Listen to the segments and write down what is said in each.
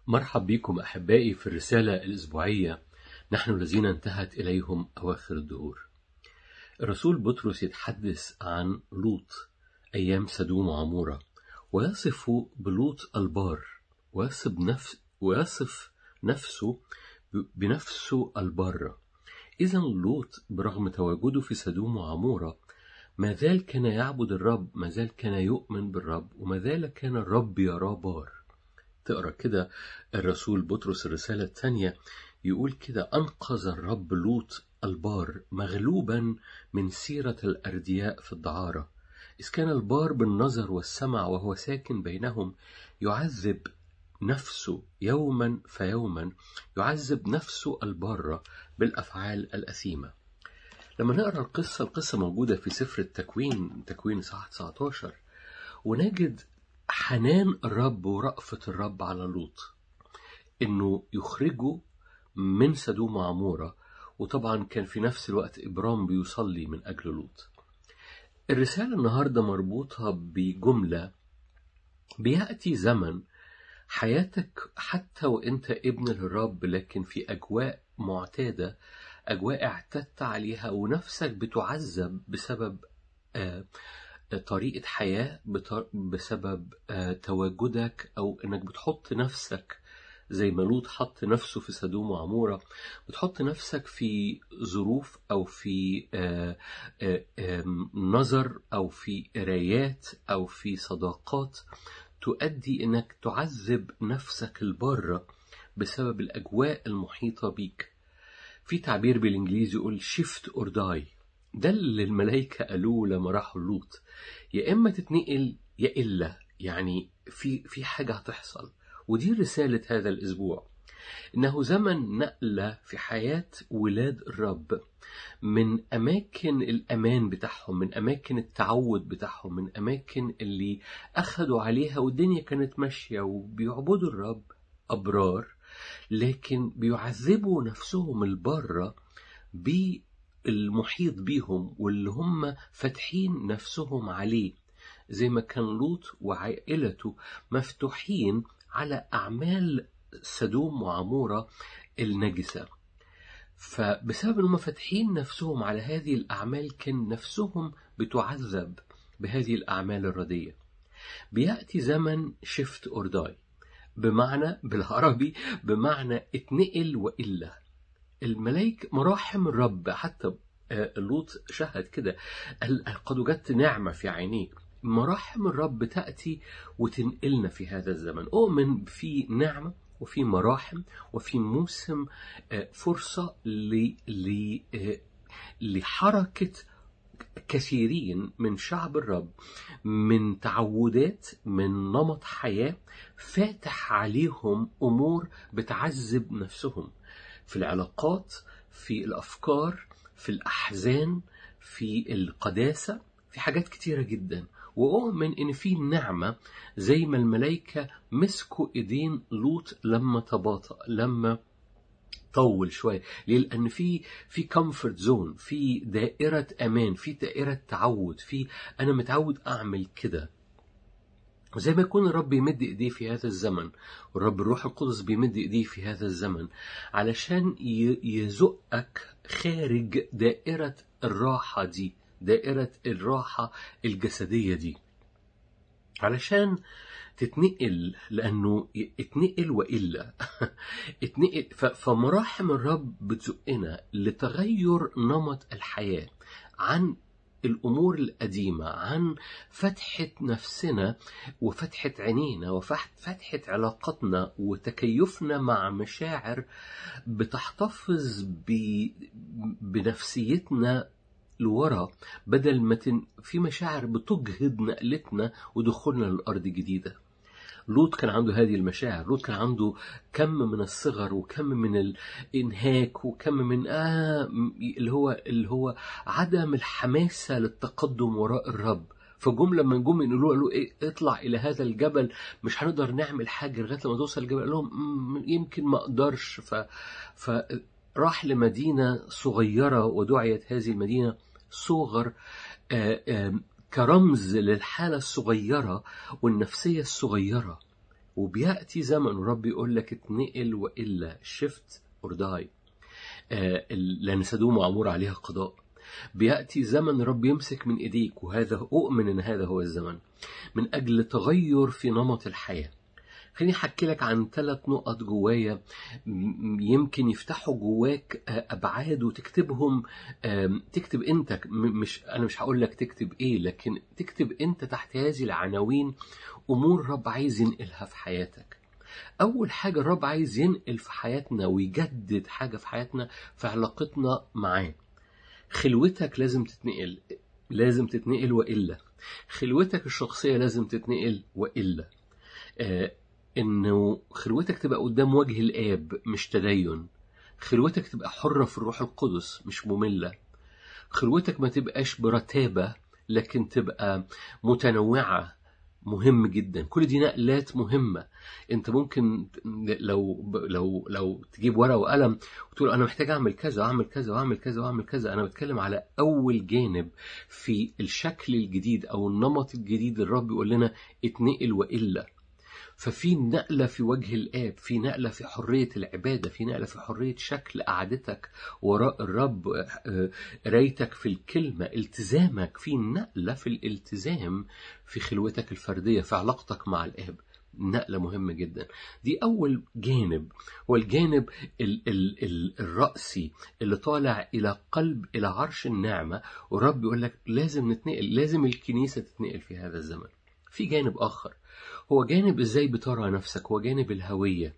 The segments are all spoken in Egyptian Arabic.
مرحب بكم أحبائي في الرسالة الأسبوعية نحن الذين انتهت إليهم أواخر الدهور الرسول بطرس يتحدث عن لوط أيام سدوم وعمورة ويصف بلوط البار ويصف, نفس ويصف نفسه بنفسه البارة إذا لوط برغم تواجده في سدوم وعمورة ما زال كان يعبد الرب ما زال كان يؤمن بالرب وما زال كان الرب يراه بار تقرا كده الرسول بطرس الرسالة الثانية يقول كده أنقذ الرب لوط البار مغلوبا من سيرة الأردياء في الدعارة إذ كان البار بالنظر والسمع وهو ساكن بينهم يعذب نفسه يوما فيوما يعذب نفسه البارة بالأفعال الأثيمة لما نقرأ القصة القصة موجودة في سفر التكوين تكوين صح 19 ونجد حنان الرب ورأفة الرب على لوط إنه يخرجه من سدوم وعمورة وطبعا كان في نفس الوقت إبرام بيصلي من أجل لوط الرسالة النهاردة مربوطة بجملة بيأتي زمن حياتك حتى وانت ابن للرب لكن في أجواء معتادة أجواء اعتدت عليها ونفسك بتعذب بسبب آه طريقة حياة بسبب تواجدك أو إنك بتحط نفسك زي ما لوط حط نفسه في سدوم وعمورة بتحط نفسك في ظروف أو في نظر أو في قرايات أو في صداقات تؤدي إنك تعذب نفسك البارة بسبب الأجواء المحيطة بيك في تعبير بالإنجليزي يقول shift or die ده اللي الملائكة قالوه لما راحوا لوط يا إما تتنقل يا إلا يعني في في حاجة هتحصل ودي رسالة هذا الأسبوع إنه زمن نقلة في حياة ولاد الرب من أماكن الأمان بتاعهم من أماكن التعود بتاعهم من أماكن اللي أخدوا عليها والدنيا كانت ماشية وبيعبدوا الرب أبرار لكن بيعذبوا نفسهم البرة بالمحيط بيهم واللي هم فاتحين نفسهم عليه زي ما كان لوط وعائلته مفتوحين على أعمال سدوم وعمورة النجسة فبسبب انهم فاتحين نفسهم على هذه الأعمال كان نفسهم بتعذب بهذه الأعمال الردية بيأتي زمن شفت أور داي بمعنى بالعربي بمعنى اتنقل وإلا الملاك مراحم الرب حتى لوط شهد كده قد وجدت نعمة في عينيه مراحم الرب تأتي وتنقلنا في هذا الزمن أؤمن في نعمة وفي مراحم وفي موسم فرصة لحركة كثيرين من شعب الرب من تعودات من نمط حياة فاتح عليهم أمور بتعذب نفسهم في العلاقات في الأفكار في الأحزان في القداسة في حاجات كتيرة جدا وأؤمن إن في نعمة زي ما الملائكة مسكوا إيدين لوط لما تباطأ لما طول شوية ليه؟ لأن في في كومفورت زون في دائرة أمان في دائرة تعود في أنا متعود أعمل كده وزي ما يكون الرب يمد ايديه في هذا الزمن والرب الروح القدس بيمد ايديه في هذا الزمن علشان يزقك خارج دائرة الراحة دي دائرة الراحة الجسدية دي علشان تتنقل لأنه اتنقل وإلا اتنقل فمراحم الرب بتزقنا لتغير نمط الحياة عن الأمور القديمة عن فتحة نفسنا وفتحة عينينا وفتحة علاقتنا وتكيفنا مع مشاعر بتحتفظ بنفسيتنا لورا بدل ما تن... في مشاعر بتجهد نقلتنا ودخولنا للأرض جديدة لوط كان عنده هذه المشاعر لوط كان عنده كم من الصغر وكم من الانهاك وكم من آه اللي هو اللي هو عدم الحماسه للتقدم وراء الرب فجم لما جم يقولوا له ايه اطلع الى هذا الجبل مش هنقدر نعمل حاجه لغايه لما توصل الجبل قال لهم يمكن ما اقدرش ف فراح لمدينه صغيره ودعيت هذه المدينه صغر آآ آآ كرمز للحالة الصغيرة والنفسية الصغيرة وبيأتي زمن ورب يقول لك اتنقل وإلا شفت اور داي لأن سدوم وعمور عليها قضاء بيأتي زمن رب يمسك من إيديك وهذا أؤمن أن هذا هو الزمن من أجل تغير في نمط الحياة خليني أحكي لك عن ثلاث نقط جوايا م- يمكن يفتحوا جواك آه، أبعاد وتكتبهم آم، تكتب أنت م- مش أنا مش هقول لك تكتب إيه لكن تكتب أنت تحت هذه العناوين أمور رب عايز ينقلها في حياتك أول حاجة الرب عايز ينقل في حياتنا ويجدد حاجة في حياتنا في علاقتنا معاه خلوتك لازم تتنقل لازم تتنقل وإلا خلوتك الشخصية لازم تتنقل وإلا آه إنه خلوتك تبقى قدام وجه الآب مش تدين خلوتك تبقى حرة في الروح القدس مش مملة خلوتك ما تبقاش برتابة لكن تبقى متنوعة مهم جدا كل دي نقلات مهمة انت ممكن لو لو لو تجيب ورقة وقلم وتقول انا محتاج اعمل كذا واعمل كذا واعمل كذا واعمل كذا انا بتكلم على اول جانب في الشكل الجديد او النمط الجديد الرب يقول لنا اتنقل والا ففي نقلة في وجه الآب في نقلة في حرية العبادة في نقلة في حرية شكل قعدتك وراء الرب آه، قرايتك في الكلمة التزامك في نقلة في الالتزام في خلوتك الفردية في علاقتك مع الآب نقلة مهمة جدا دي أول جانب هو الجانب ال ال ال الرأسي اللي طالع إلى قلب إلى عرش النعمة والرب يقول لك لازم نتنقل لازم الكنيسة تتنقل في هذا الزمن في جانب آخر هو جانب ازاي بترى نفسك هو جانب الهوية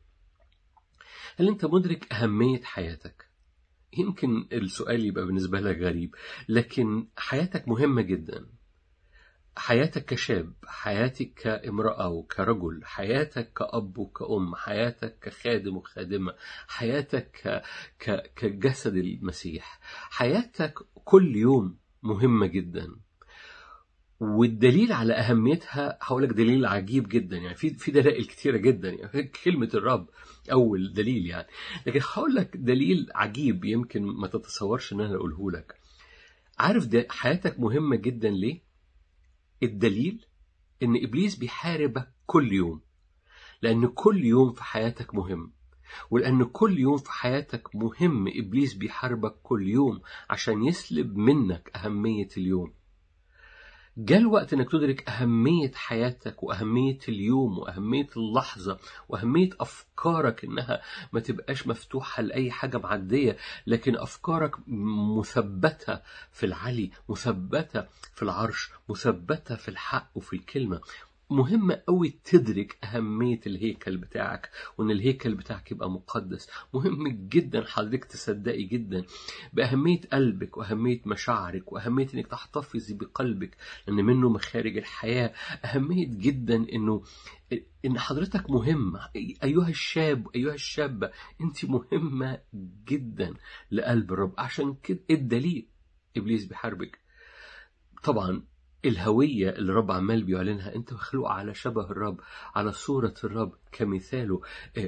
هل انت مدرك أهمية حياتك يمكن السؤال يبقى بالنسبة لك غريب لكن حياتك مهمة جدا حياتك كشاب حياتك كامرأة وكرجل حياتك كأب وكأم حياتك كخادم وخادمة حياتك ك... ك... كجسد المسيح حياتك كل يوم مهمة جدا والدليل على اهميتها هقول لك دليل عجيب جدا يعني في في دلائل كتيره جدا يعني كلمه الرب اول دليل يعني لكن هقول لك دليل عجيب يمكن ما تتصورش ان انا اقوله لك عارف ده حياتك مهمه جدا ليه الدليل ان ابليس بيحاربك كل يوم لان كل يوم في حياتك مهم ولأن كل يوم في حياتك مهم إبليس بيحاربك كل يوم عشان يسلب منك أهمية اليوم جاء الوقت انك تدرك اهميه حياتك واهميه اليوم واهميه اللحظه واهميه افكارك انها ما تبقاش مفتوحه لاي حاجه معديه لكن افكارك مثبته في العلي مثبته في العرش مثبته في الحق وفي الكلمه مهم قوي تدرك أهمية الهيكل بتاعك وإن الهيكل بتاعك يبقى مقدس مهم جدا حضرتك تصدقي جدا بأهمية قلبك وأهمية مشاعرك وأهمية إنك تحتفظي بقلبك لأن منه مخارج الحياة أهمية جدا إنه إن حضرتك مهمة أيها الشاب أيها الشابة أنت مهمة جدا لقلب الرب عشان كده الدليل إبليس بيحاربك طبعا الهوية اللي الرب عمال بيعلنها انت مخلوق على شبه الرب على صورة الرب كمثاله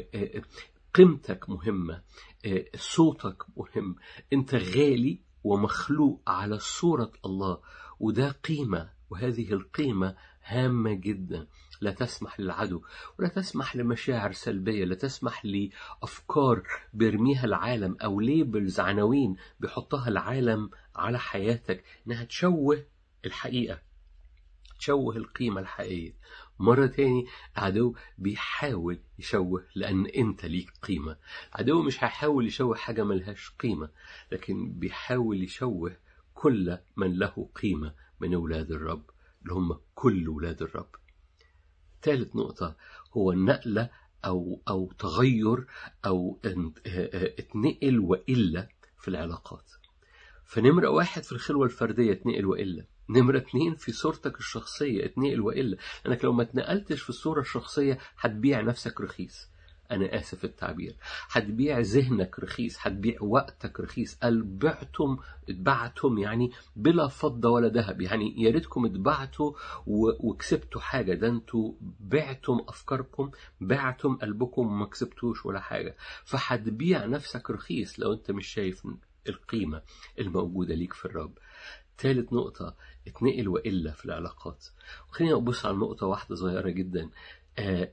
قيمتك مهمة صوتك مهم انت غالي ومخلوق على صورة الله وده قيمة وهذه القيمة هامة جدا لا تسمح للعدو ولا تسمح لمشاعر سلبية لا تسمح لأفكار بيرميها العالم أو ليبلز عناوين بيحطها العالم على حياتك إنها تشوه الحقيقة تشوه القيمة الحقيقية مرة تاني العدو بيحاول يشوه لأن أنت ليك قيمة العدو مش هيحاول يشوه حاجة ملهاش قيمة لكن بيحاول يشوه كل من له قيمة من أولاد الرب اللي هم كل أولاد الرب ثالث نقطة هو النقلة أو أو تغير أو اتنقل وإلا في العلاقات فنمرة واحد في الخلوة الفردية اتنقل وإلا نمرة اتنين في صورتك الشخصية اتنقل وإلا لأنك لو ما اتنقلتش في الصورة الشخصية هتبيع نفسك رخيص أنا آسف التعبير هتبيع ذهنك رخيص هتبيع وقتك رخيص قال بعتم اتبعتم يعني بلا فضة ولا ذهب يعني يا ريتكم اتبعتوا وكسبتوا حاجة ده انتوا بعتم أفكاركم بعتم قلبكم وما كسبتوش ولا حاجة فهتبيع نفسك رخيص لو انت مش شايف القيمة الموجودة ليك في الرب ثالث نقطة اتنقل وإلا في العلاقات وخلينا نبص على نقطة واحدة صغيرة جدا آه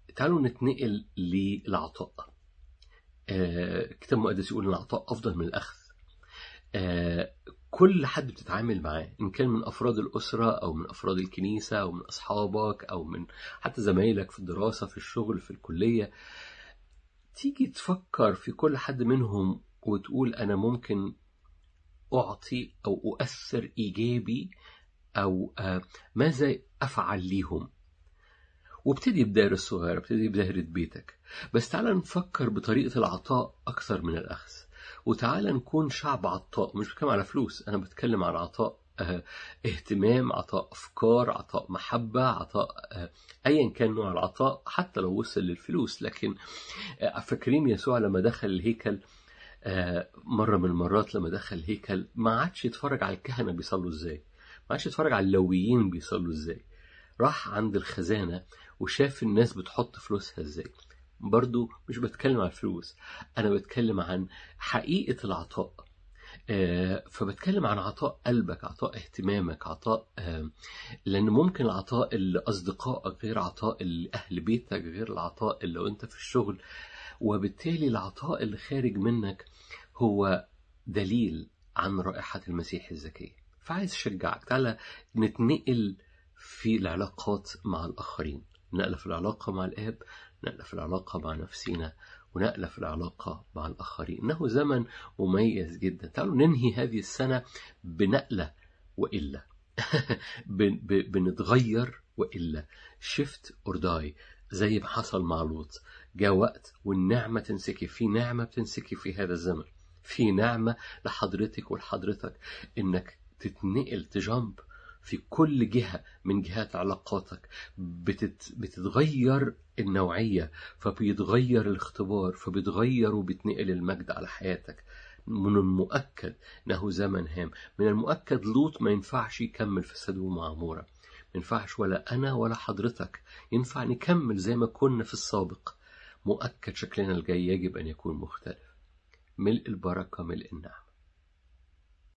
تعالوا نتنقل للعطاء آه، الكتاب المقدس يقول ان العطاء افضل من الاخذ آه، كل حد بتتعامل معاه ان كان من افراد الاسره او من افراد الكنيسه او من اصحابك او من حتى زمايلك في الدراسه في الشغل في الكليه تيجي تفكر في كل حد منهم وتقول انا ممكن اعطي او اؤثر ايجابي او آه، ماذا افعل ليهم وابتدي بدائرة الصغيرة ابتدي بدائرة بيتك بس تعال نفكر بطريقة العطاء أكثر من الأخذ وتعال نكون شعب عطاء مش بتكلم على فلوس أنا بتكلم على عطاء اه اهتمام عطاء أفكار عطاء محبة عطاء اه أيا كان نوع العطاء حتى لو وصل للفلوس لكن اه فاكرين يسوع لما دخل الهيكل مرة من المرات لما دخل الهيكل ما عادش يتفرج على الكهنة بيصلوا ازاي ما عادش يتفرج على اللويين بيصلوا ازاي راح عند الخزانة وشاف الناس بتحط فلوسها ازاي برضو مش بتكلم عن الفلوس أنا بتكلم عن حقيقة العطاء آه فبتكلم عن عطاء قلبك عطاء اهتمامك عطاء آه لأن ممكن العطاء لأصدقائك غير عطاء لأهل بيتك غير العطاء اللي لو أنت في الشغل وبالتالي العطاء اللي خارج منك هو دليل عن رائحة المسيح الزكية فعايز أشجعك تعالى نتنقل في العلاقات مع الآخرين نقلة في العلاقة مع الآب نقلة في العلاقة مع نفسنا ونقلة في العلاقة مع الآخرين إنه زمن مميز جدا تعالوا ننهي هذه السنة بنقلة وإلا بنتغير وإلا شفت اور داي زي ما حصل مع لوط جاء وقت والنعمة تنسكي في نعمة بتنسكي في هذا الزمن في نعمة لحضرتك ولحضرتك إنك تتنقل تجامب في كل جهة من جهات علاقاتك بتت... بتتغير النوعية فبيتغير الاختبار فبيتغير وبيتنقل المجد على حياتك من المؤكد انه زمن هام من المؤكد لوط ما ينفعش يكمل في سدوم وعمورة ما ينفعش ولا انا ولا حضرتك ينفع نكمل زي ما كنا في السابق مؤكد شكلنا الجاي يجب ان يكون مختلف ملء البركة ملء النعم